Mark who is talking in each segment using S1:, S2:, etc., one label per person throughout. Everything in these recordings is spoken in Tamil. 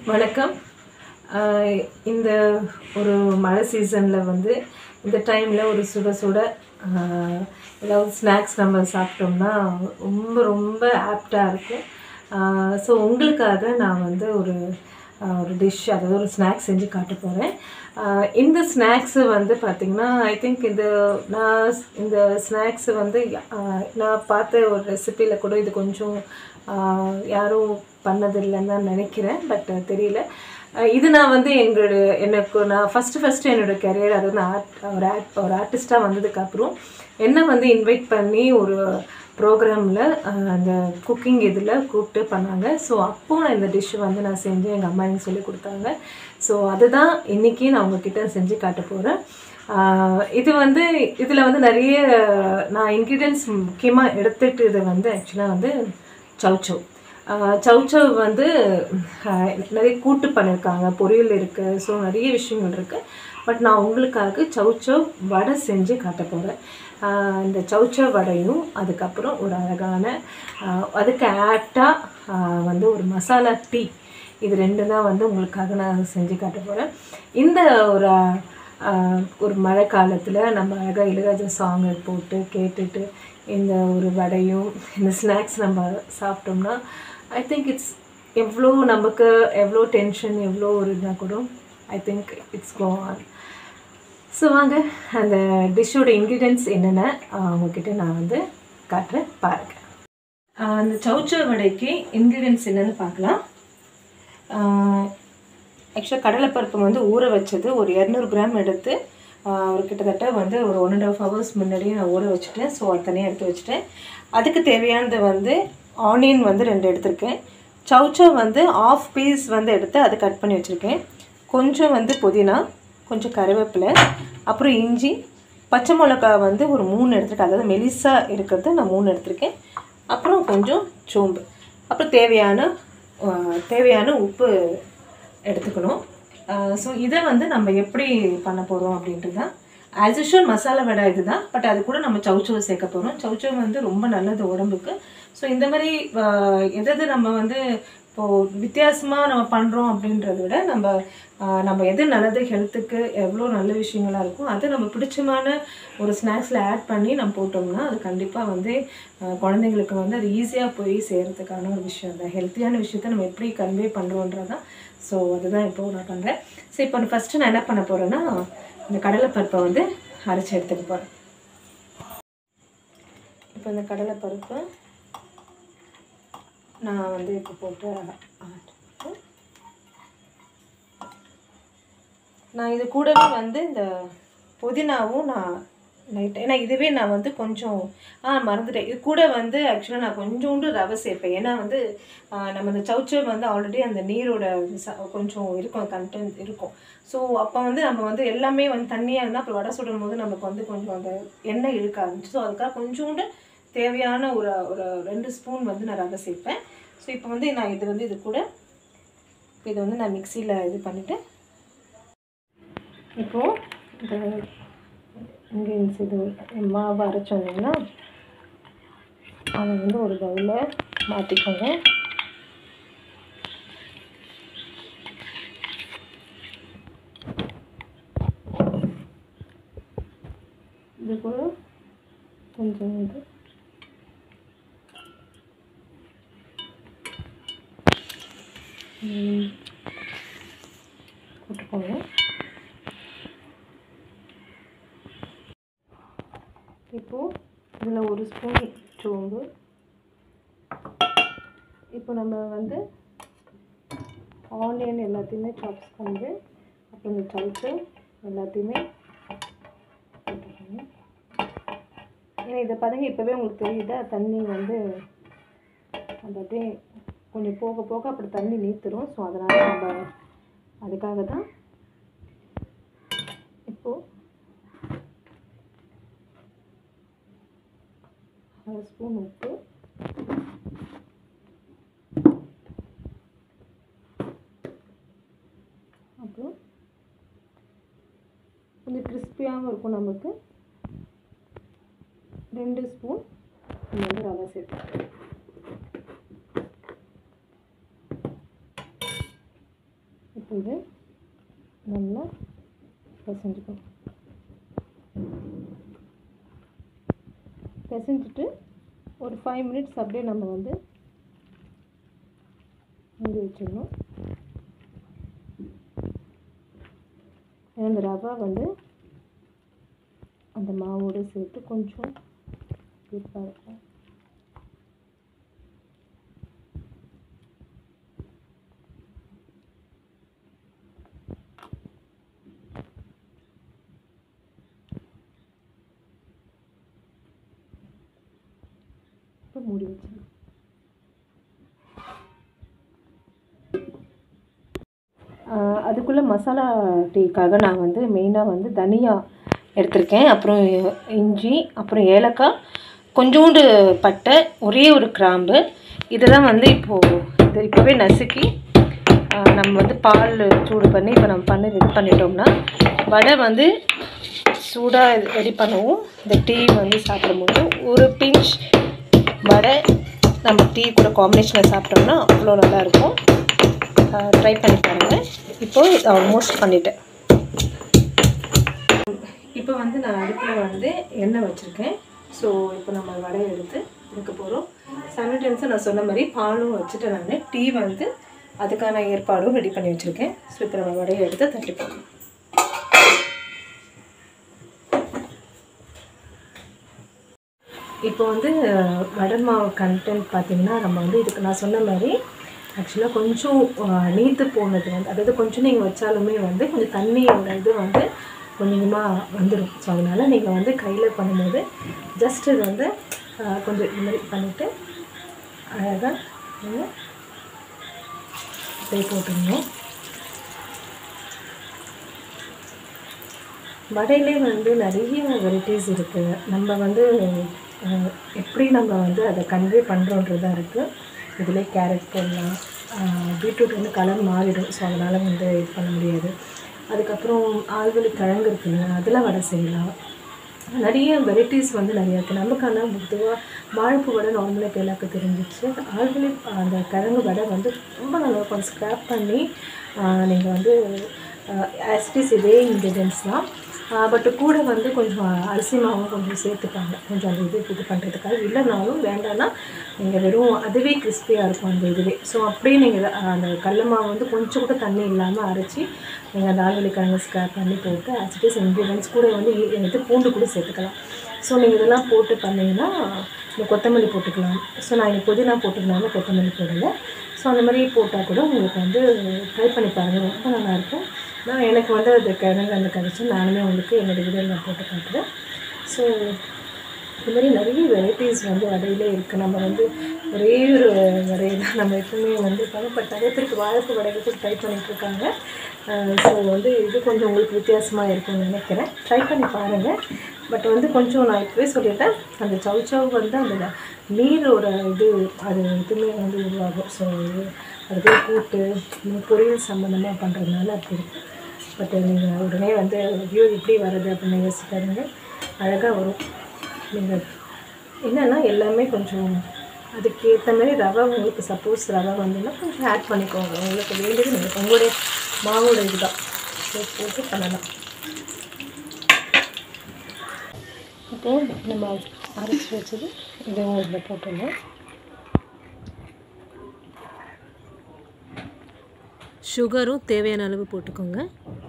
S1: வணக்கம் ஆஹ் இந்த ஒரு மழை சீசனில் வந்து இந்த டைமில் ஒரு சுட சுட ஆஹ் ஏதாவது ஸ்நாக்ஸ் நம்ம சாப்பிட்டோம்னா ரொம்ப ரொம்ப ஆப்டாக இருக்கும் ஸோ உங்களுக்காக நான் வந்து ஒரு ஆஹ் ஒரு டிஷ் அதாவது ஒரு ஸ்நாக்ஸ் செஞ்சு காட்ட போகிறேன் இந்த ஸ்நாக்ஸு வந்து பார்த்திங்கன்னா ஐ திங்க் இந்த நான் இந்த ஸ்நாக்ஸு வந்து ஆஹ் நான் பார்த்த ஒரு ரெசிப்பியில் கூட இது கொஞ்சம் ஆஹ் யாரும் பண்ணதில்லைன்னு தான் நினைக்கிறேன் பட் தெரியல அஹ் இது நான் வந்து எங்களுடைய எனக்கு நான் ஃபஸ்ட்டு ஃபஸ்ட்டு என்னோடய கரியர் அதாவது நான் ஆர்ட் ஒரு ஆர்ட் ஒரு ஆர்டிஸ்ட்டாக வந்ததுக்கப்புறம் என்ன வந்து இன்வைட் பண்ணி ஒரு ப்ரோக்ராமில் அந்த குக்கிங் இதில் கூப்பிட்டு பண்ணாங்க ஸோ அப்போது நான் இந்த டிஷ்ஷு வந்து நான் செஞ்சு எங்கள் அம்மா எனக்கு சொல்லி கொடுத்தாங்க ஸோ அதுதான் இன்றைக்கி நான் உங்ககிட்ட செஞ்சு காட்ட போகிறேன் இது வந்து இதில் வந்து நிறைய நான் இன்க்ரீடியன்ஸ் முக்கியமாக எடுத்துகிட்டு இது வந்து ஆக்சுவலாக வந்து சவுச்சவ் சவுச்சவ் வந்து ஆஹ் நிறைய கூட்டு பண்ணியிருக்காங்க பொரியல் இருக்குது ஸோ நிறைய விஷயங்கள் இருக்குது பட் நான் உங்களுக்காக சவுச்சவ் வடை செஞ்சு காட்ட போகிறேன் இந்த சவுச்சவ் வடையும் அதுக்கப்புறம் ஒரு அழகான ஆஹ் அதுக்கு ஆப்டாக வந்து ஒரு மசாலா டீ இது ரெண்டு தான் வந்து உங்களுக்காக நான் செஞ்சு காட்ட போகிறேன் இந்த ஒரு ஆஹ் ஒரு மழை காலத்தில் நம்ம அழகாக இளையராஜா சாங்கை போட்டு கேட்டுட்டு இந்த ஒரு வடையும் இந்த ஸ்நாக்ஸ் நம்ம சாப்பிட்டோம்னா ஐ திங்க் இட்ஸ் எவ்வளோ நமக்கு எவ்வளோ டென்ஷன் எவ்வளோ ஒரு இருந்தால் கூட I think it's go on so வாங்க அந்த டிஷ்ஷோட இன்க்ரீடியன்ஸ் என்னென்ன ஆஹ் உங்ககிட்ட நான் வந்து காட்டுறேன் பாருங்கள் அந்த சவுச்சோ வடைக்கு இன்க்ரீடியன்ஸ் என்னென்னு பார்க்கலாம் ஆக்சுவலாக கடலைப்பருப்பு வந்து ஊற வச்சது ஒரு இரநூறு கிராம் எடுத்து ஆஹ் ஒரு கிட்டத்தட்ட வந்து ஒரு ஒன் அண்ட் ஆஃப் ஹவர்ஸ் முன்னாடியே நான் ஊற வச்சுட்டேன் ஸோ அது தனியாக எடுத்து வச்சுட்டேன் அதுக்கு தேவையானது வந்து ஆனியன் வந்து ரெண்டு எடுத்திருக்கேன் சவுச்சோ வந்து ஆஃப் பீஸ் வந்து எடுத்து அதை கட் பண்ணி வச்சுருக்கேன் கொஞ்சம் வந்து புதினா கொஞ்சம் கருவேப்பிலை அப்புறம் இஞ்சி பச்சை மிளகா வந்து ஒரு மூணு எடுத்திருக்கேன் அதாவது மெலிசா இருக்கிறது நான் மூணு எடுத்திருக்கேன் அப்புறம் கொஞ்சம் சோம்பு அப்புறம் தேவையான ஆஹ் தேவையான உப்பு எடுத்துக்கணும் ஸோ இதை வந்து நம்ம எப்படி பண்ண போகிறோம் அப்படின்றது தான் ஆஸ் யூஷுவல் மசாலா வடை இதுதான் பட் அது கூட நம்ம சவுச்சவை சேர்க்க போகிறோம் சவுச்சவ் வந்து ரொம்ப நல்லது உடம்புக்கு ஸோ இந்த மாதிரி ஆஹ் எதாவது நம்ம வந்து இப்போது வித்தியாசமாக நம்ம பண்ணுறோம் அப்படின்றத விட நம்ம ஆஹ் நம்ம எது நல்லது ஹெல்த்துக்கு எவ்வளோ நல்ல விஷயங்களாக இருக்கும் அது நம்ம பிடிச்சமான ஒரு ஸ்நாக்ஸில் ஆட் பண்ணி நம்ம போட்டோம்னா அது கண்டிப்பாக வந்து ஆஹ் குழந்தைங்களுக்கு வந்து அது ஈஸியாக போய் செய்கிறதுக்கான ஒரு விஷயம் தான் ஹெல்த்தியான விஷயத்த நம்ம எப்படி கன்வே பண்ணுறோன்றது தான் ஸோ அதுதான் இப்போது நான் பண்ணுறேன் ஸோ இப்போ ஃபஸ்ட்டு நான் என்ன பண்ண போகிறேன்னா இந்த கடலைப்பருப்பை வந்து அரைச்சி எடுத்துக்க போகிறேன் இப்போ இந்த கடலைப்பருப்பு நான் வந்து இப்போ போட்டு ஆட்டுறேன். நான் இது கூடவே வந்து இந்த புதினாவும் நான் லைட் ஏன்னா இதுவே நான் வந்து கொஞ்சம் ஆ மறந்துட்டேன் இது கூட வந்து ஆக்சுவலாக நான் கொஞ்சோண்டு ரவை சேர்ப்பேன் ஏன்னா வந்து ஆ, நம்ம இந்த சவுச்சவ் வந்து ஆல்ரெடி அந்த நீரோட ச- கொஞ்சம் இருக்கும் கண்டென்ட் இருக்கும் ஸோ அப்போ வந்து நம்ம வந்து எல்லாமே வந்து தண்ணியாக இருந்தால் அப்புறம் வடை சுடும் போது நமக்கு வந்து கொஞ்சம் அந்த எண்ணெய் இழுக்க ஆரம்பிச்சு ஸோ அதுக்காக கொஞ்சோண்டு தேவையான ஒரு ஒரு ரெண்டு ஸ்பூன் வந்து நான் ரவை சேர்ப்பேன் ஸோ இப்போ வந்து நான் இது வந்து இது கூட இதை வந்து நான் மிக்சியில் இது பண்ணிவிட்டு இப்போது இந்த இன்க்ரீடியன்ஸ் இது மாவு அரைச்சோம் இல்லைங்களா அதை வந்து ஒரு பவுலில் மாற்றிக்கோங்க இது கூட கொஞ்சம் இது ம், போட்டுக்கோங்க இப்போது இதில் ஒரு ஸ்பூன் சோம்பு இப்போ நம்ம வந்து ஆனியன் எல்லாத்தையுமே சாப்ஸ் பண்ணி அப்புறம் இந்த சவுச்சு எல்லாத்தையுமே போட்டுக்கோங்க ஏன்னா இதை பாருங்க இப்போவே உங்களுக்கு தெரியுதா தண்ணி வந்து அது அப்படியே கொஞ்சம் போக போக அப்படி தண்ணி நீத்துரும் ஸோ அதனால் நம்ம அதுக்காக தான் இப்போது அரை ஸ்பூன் உப்பு அப்புறம் கொஞ்சம் கிறிஸ்பியாகவும் இருக்கும் நமக்கு ரெண்டு ஸ்பூன் வந்து ரவை சேர்த்து இது நல்லா பிசைஞ்சுக்கணும் பிசைஞ்சிட்டு ஒரு ஃபைவ் மினிட்ஸ் அப்படியே நம்ம வந்து மூடி வச்சிடணும் ஏன்னா இந்த ரவா வந்து அந்த மாவோடு சேர்த்து கொஞ்சம் புளிப்பாக இருக்கும் இப்போ மூடி வச்சிடலாம் அதுக்குள்ளே மசாலா டீக்காக நான் வந்து மெயினாக வந்து தனியா எடுத்திருக்கேன் அப்புறம் இஞ்சி அப்புறம் ஏலக்காய் கொஞ்சோண்டு பட்டை ஒரே ஒரு கிராம்பு இதெல்லாம் வந்து இப்போது இது இப்போவே நசுக்கி ஆ, நம்ம வந்து பால் சூடு பண்ணி இப்போ நம்ம பண்ணி ரெடி பண்ணிட்டோம்னா வடை வந்து சூடாக ரெடி பண்ணவும் இந்த டீ வந்து சாப்பிடும்போது ஒரு பிஞ்ச் வடை நம்ம டீ கூட காம்பினேஷனில் சாப்பிட்டோம்னா அவ்வளோ நல்லாயிருக்கும் ட்ரை பண்ணி பாருங்கள் இப்போ ஆல்மோஸ்ட் பண்ணிட்டேன் இப்போ வந்து நான் அடுப்பில் வந்து எண்ணெய் வச்சுருக்கேன் ஸோ இப்போ நம்ம வடையை எடுத்து எடுக்க போகிறோம் சமடைம்ஸை நான் சொன்ன மாதிரி பாலும் வச்சுட்டு நான் டீ வந்து அதுக்கான ஏற்பாடும் ரெடி பண்ணி வச்சுருக்கேன் ஸோ இப்போ நம்ம வடையை எடுத்து தட்டி போடணும் இப்போ வந்து அஹ், வடை மாவு கண்டென்ட் பார்த்தீங்கன்னா நம்ம வந்து இதுக்கு நான் சொன்ன மாதிரி ஆக்சுவலாக கொஞ்சம் அஹ், நீர்த்து போனது வந்து அதாவது கொஞ்சம் நீங்கள் வச்சாலுமே வந்து கொஞ்சம் தண்ணியோட இது வந்து கொஞ்சமாக வந்துடும் ஸோ அதனால் நீங்கள் வந்து கையில் பண்ணும்போது ஜஸ்ட் இது வந்து அஹ், கொஞ்சம் இது மாதிரி பண்ணிவிட்டு அழகாக நீங்கள் அப்படியே போட்டுடணும் வடையிலே வந்து நிறைய வெரைட்டிஸ் இருக்குது நம்ம வந்து அஹ், எப்படி நம்ம வந்து அதை கன்வே பண்ணுறோன்றதா இருக்குது இதிலே கேரட் போடலாம் பீட்ரூட் வந்து கலர் மாறிடும் ஸோ அதனால் வந்து இது பண்ண முடியாது அதுக்கப்புறம் ஆழ்வழி கிழங்கு இருக்குல்ல அதில் வடை செய்யலாம் நிறைய வெரைட்டிஸ் வந்து நிறைய இருக்குது நமக்கான பொதுவாக வாழைப்பு வடை நார்மலாக இப்போ எல்லாருக்கும் தெரிஞ்சிச்சு ஆல்ரெடி அந்த கிழங்கு வடை வந்து ரொம்ப நல்லா இருக்கும் ஸ்க்ராப் பண்ணி நீங்கள் வந்து ஆஸ்டிஸ் இதே இன்க்ரீடியன்ஸ் தான் பட் கூட வந்து கொஞ்சம் அரிசி மாவும் கொஞ்சம் சேர்த்துப்பாங்க கொஞ்சம் அந்த இது இது பண்ணுறதுக்காக இல்லைனாலும் வேண்டாம்னா நீங்கள் வெறும் அதுவே கிறிஸ்பியாக இருக்கும் அந்த இதுவே ஸோ அப்படியே நீங்கள் அந்த கடல மாவு வந்து கொஞ்சம் கூட தண்ணி இல்லாமல் அரைச்சி நீங்கள் அந்த ஆழ்வழி கிழங்கு ஸ்க்ராப் பண்ணி போட்டு ஆஸ்டிஸ் இன்க்ரீடியன்ஸ் கூட வந்து இ- இது பூண்டு கூட சேர்த்துக்கலாம் ஸோ நீங்கள் இதெல்லாம் போட்டு பண்ணீங்கன்னா இந்த கொத்தமல்லி போட்டுக்கலாம் ஸோ நான் இன்னைக்கு புதினா போட்டுக்கலாம்னு கொத்தமல்லி போடலை ஸோ அந்த மாதிரி போட்டால் கூட உங்களுக்கு வந்து ட்ரை பண்ணி பாருங்கள் ரொம்ப நல்லாயிருக்கும் நான் எனக்கு வந்து அது கிழங்கு அந்த கிடச்சி நானுமே உங்களுக்கு என்னோடய வீடியோ நான் போட்டு காட்டுறேன் ஸோ இது மாதிரி நிறைய வெரைட்டிஸ் வந்து வடையிலே இருக்குது நம்ம வந்து ஒரே ஒரு வடையை தான் நம்ம எப்பவுமே வந்து பட் நிறைய பேருக்கு வாழைப்பு வடைகள் கூட ட்ரை பண்ணிட்டு இருக்காங்க ஸோ வந்து இது கொஞ்சம் உங்களுக்கு வித்தியாசமாக இருக்கும்னு நினைக்கிறேன் ட்ரை பண்ணி பாருங்கள் பட் வந்து கொஞ்சம் நான் இப்போவே சொல்லிட்டேன் அந்த சவு சவு வந்து அந்த நீரோட இது அது இதுவுமே வந்து உருவாகும் ஸோ அது போய் கூட்டு இந்த பொரியல் சம்மந்தமாக பண்ணுறதுனால அப்படி இருக்குது பட் நீங்கள் உடனே வந்து வியூ எப்படி வருது அப்படின்னு யோசிக்காதீங்க அழகாக வரும் நீங்கள் என்னென்னா எல்லாமே கொஞ்சம் அதுக்கேற்ற மாதிரி ரவை உங்களுக்கு சப்போஸ் ரவை வந்துன்னா கொஞ்சம் ஆட் பண்ணிக்கோங்க உங்களுக்கு வேண்டியது நீங்கள் உங்களுடைய மாவோட இதுதான் ஸோ போட்டு பண்ணலாம் இப்போ நம்ம அரைச்சி வச்சது இதுவும் இதில் போட்டுடலாம் சுகரும் தேவையான அளவு போட்டுக்கோங்க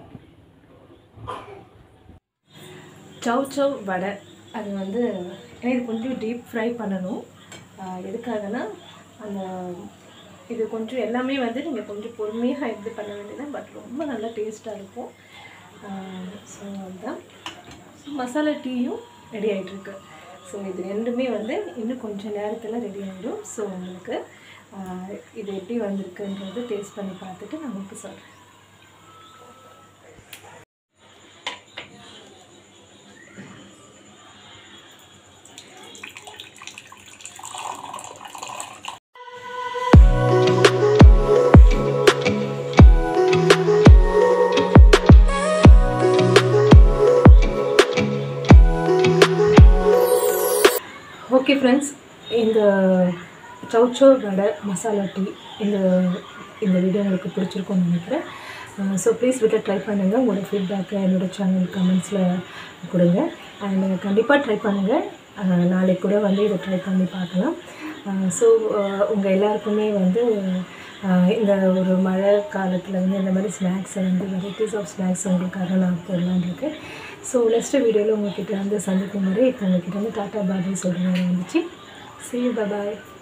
S1: சவ் சவ் வடை அது வந்து ஏன்னா இது கொஞ்சம் டீப் ஃப்ரை பண்ணணும் ஆஹ் எதுக்காகனா அந்த இது கொஞ்சம் எல்லாமே வந்து நீங்கள் கொஞ்சம் பொறுமையாக இது பண்ண வேண்டியது பட் ரொம்ப நல்லா டேஸ்ட்டாக இருக்கும் ஸோ அதுதான் ஸோ மசாலா டீயும் ரெடி ஆகிட்டுருக்கு ஸோ இது ரெண்டுமே வந்து இன்னும் கொஞ்சம் நேரத்தில் ரெடி ஆகிடும் ஸோ உங்களுக்கு ஆஹ் இது எப்படி வந்திருக்குன்றது டேஸ்ட் பண்ணி பார்த்துட்டு நான் உங்களுக்கு சொல்கிறேன் ஓகே ஃப்ரெண்ட்ஸ் இந்த சௌச்சோ வடை மசாலா டீ இந்த இந்த வீடியோ உங்களுக்கு பிடிச்சிருக்கும்னு நினைக்கிறேன் ஸோ ப்ளீஸ் வீட்டில் ட்ரை பண்ணுங்கள் உங்களோட ஃபீட்பேக்கை என்னோடய சேனல் கமெண்ட்ஸில் கொடுங்க அண்ட் கண்டிப்பாக ட்ரை பண்ணுங்கள் நாளைக்கு கூட வந்து இதை ட்ரை பண்ணி பார்க்கலாம் ஸோ உங்கள் எல்லாருக்குமே வந்து ஆஹ் இந்த ஒரு மழை காலத்தில் வந்து இந்த மாதிரி ஸ்நாக்ஸை வந்து வெரைட்டிஸ் ஆஃப் ஸ்நாக்ஸ் உங்களுக்காக நான் போடலான்னு இருக்கேன் ஸோ நெக்ஸ்ட் வீடியோவில் உங்ககிட்ட வந்து சந்திக்கும் முறை இப்போ உங்ககிட்ட வந்து டாட்டா பாபி சொல்கிற நேரம் வந்துச்சு see you bye bye